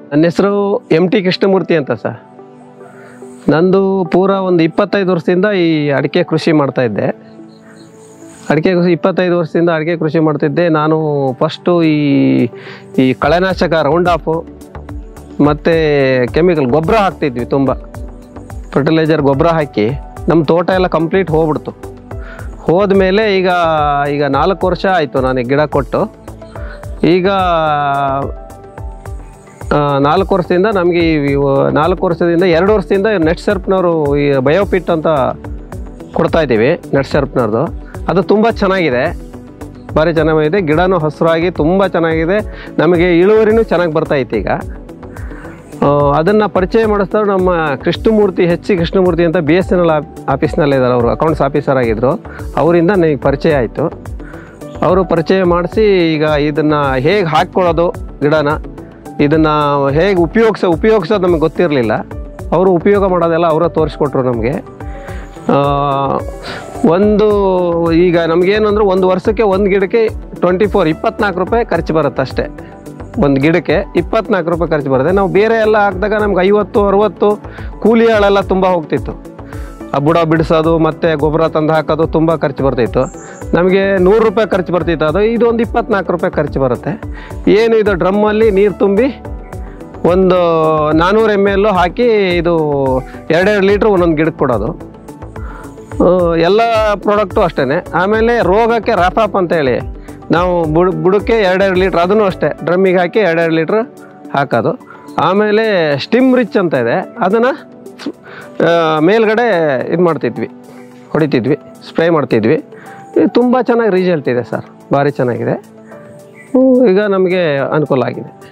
ನನ್ನ ಹೆಸರು M T Krishnamurthy ಅಂತ ಸರ್ ನಂದು ಪೂರ ಒಂದು ಇಪ್ಪತ್ತೈದು ವರ್ಷದಿಂದ ಈ ಅಡಿಕೆ ಕೃಷಿ ಮಾಡ್ತಾ ಇದ್ದೆ ಅಡಿಕೆ ಕೃಷಿ ಇಪ್ಪತ್ತೈದು ವರ್ಷದಿಂದ ಅಡಿಕೆ ಕೃಷಿ ಮಾಡ್ತಿದ್ದೆ ನಾನು ಫಸ್ಟು ಈ ಈ ಕಳೆನಾಶಕ ರೌಂಡ್ ಆಫು ಮತ್ತು ಕೆಮಿಕಲ್ ಗೊಬ್ಬರ ಹಾಕ್ತಿದ್ವಿ ತುಂಬ ಫರ್ಟಿಲೈಸರ್ ಗೊಬ್ಬರ ಹಾಕಿ ನಮ್ಮ ತೋಟ ಎಲ್ಲ ಕಂಪ್ಲೀಟ್ ಹೋಗ್ಬಿಡ್ತು ಹೋದ್ಮೇಲೆ ಈಗ ಈಗ ನಾಲ್ಕು ವರ್ಷ ಆಯಿತು ನಾನು ಗಿಡ ಕೊಟ್ಟು ಈಗ ಆ, ನಾಲ್ಕು ವರ್ಷದಿಂದ ನಮಗೆ ನಾಲ್ಕು ವರ್ಷದಿಂದ ಎರಡು ವರ್ಷದಿಂದ ನೆಟ್ ಸರ್ಪ್ನವರು ಈ ಬಯೋಪಿಟ್ ಅಂತ ಕೊಡ್ತಾ ಇದ್ದೀವಿ ನೆಟ್ ಸರ್ಪ್ನವ್ರದ್ದು ಅದು ತುಂಬ ಚೆನ್ನಾಗಿದೆ ಭಾರಿ ಚೆನ್ನಾಗಿದೆ ಗಿಡನೂ ಹಸಿರಾಗಿ ತುಂಬ ಚೆನ್ನಾಗಿದೆ ನಮಗೆ ಇಳುವರಿನೂ ಚೆನ್ನಾಗಿ ಬರ್ತೈತೆ ಈಗ ಅದನ್ನು ಪರಿಚಯ ಮಾಡಿಸ್ತಾರೆ ನಮ್ಮ ಕೃಷ್ಣಮೂರ್ತಿ ಎಚ್ ಸಿ ಕೃಷ್ಣಮೂರ್ತಿ ಅಂತ ಬಿ ಎಸ್ ಎನ್ ಎಲ್ ಆಫೀಸ್ನಲ್ಲೇ ಇದ್ದಾರೆ ಅವರು ಅಕೌಂಟ್ಸ್ ಆಫೀಸರ್ ಆಗಿದ್ದರು ಅವರಿಂದ ನನಗೆ ಪರಿಚಯ ಆಯಿತು ಅವರು ಪರಿಚಯ ಮಾಡಿಸಿ ಈಗ ಇದನ್ನು ಹೇಗೆ ಹಾಕ್ಕೊಳ್ಳೋದು ಗಿಡನ ಇದನ್ನು ಹೇಗೆ ಉಪಯೋಗಿಸೋ ಉಪಯೋಗಿಸೋದು ನಮಗೆ ಗೊತ್ತಿರಲಿಲ್ಲ ಅವರು ಉಪಯೋಗ ಮಾಡೋದೆಲ್ಲ ಅವರ ತೋರಿಸ್ಕೊಟ್ರು ನಮಗೆ ಒಂದು ಈಗ ನಮಗೇನು ಅಂದ್ರೆ ಒಂದು ವರ್ಷಕ್ಕೆ ಒಂದು ಗಿಡಕ್ಕೆ ಟ್ವೆಂಟಿ ಫೋರ್ ಇಪ್ಪತ್ನಾಲ್ಕು ರೂಪಾಯಿ ಖರ್ಚು ಬರುತ್ತೆ ಅಷ್ಟೇ ಒಂದು ಗಿಡಕ್ಕೆ ಇಪ್ಪತ್ನಾಲ್ಕು ರೂಪಾಯಿ ಖರ್ಚು ಬರುತ್ತೆ ನಾವು ಬೇರೆ ಎಲ್ಲ ಹಾಕಿದಾಗ ನಮ್ಗೆ ಐವತ್ತು ಅರುವತ್ತು ಕೂಲಿ ಆಳೆಲ್ಲ ತುಂಬ ಹೋಗ್ತಿತ್ತು ಆ ಬುಡ ಬಿಡಿಸೋದು ಮತ್ತು ಗೊಬ್ಬರ ತಂದು ಹಾಕೋದು ತುಂಬ ಖರ್ಚು ಬರ್ತಿತ್ತು ನಮಗೆ ನೂರು ರೂಪಾಯಿ ಖರ್ಚು ಬರ್ತಿತ್ತು ಅದು ಇದು ಒಂದು ಇಪ್ಪತ್ನಾಲ್ಕು ರೂಪಾಯಿ ಖರ್ಚು ಬರುತ್ತೆ ಏನು ಇದು ಡ್ರಮ್ಮಲ್ಲಿ ನೀರು ತುಂಬಿ ಒಂದು ನಾನ್ನೂರು ಎಮ್ ಎಲ್ಲು ಹಾಕಿ ಇದು ಎರಡೆರಡು ಲೀಟ್ರ್ ಒಂದೊಂದು ಗಿಡಕ್ಕೆ ಕೊಡೋದು ಆ, ಎಲ್ಲ ಪ್ರಾಡಕ್ಟು ಅಷ್ಟೇ ಆಮೇಲೆ ರೋಗಕ್ಕೆ ರಾಫಾಪ್ ಅಂತ ಹೇಳಿ ನಾವು ಬುಡ ಬುಡಕ್ಕೆ ಎರಡೆರಡು ಲೀಟ್ರ್ ಅದನ್ನು ಅಷ್ಟೇ ಡ್ರಮ್ಮಿಗೆ ಹಾಕಿ ಎರಡೆರಡು ಲೀಟ್ರ್ ಹಾಕೋದು ಆಮೇಲೆ ಸ್ಟಿಮ್ ರಿಚ್ ಅಂತ ಇದೆ ಅದನ್ನು ಮೇಲ್ಗಡೆ ಇದು ಮಾಡ್ತಿದ್ವಿ ಹೊಡಿತಿದ್ವಿ ಸ್ಪ್ರೇ ಮಾಡ್ತಿದ್ವಿ ಇದು ತುಂಬ ಚೆನ್ನಾಗಿ ರಿಸಲ್ಟ್ ಇದೆ ಸರ್ ಭಾರಿ ಚೆನ್ನಾಗಿದೆ ಹ್ಮ್, ಈಗ ನಮಗೆ ಅನುಕೂಲ ಆಗಿದೆ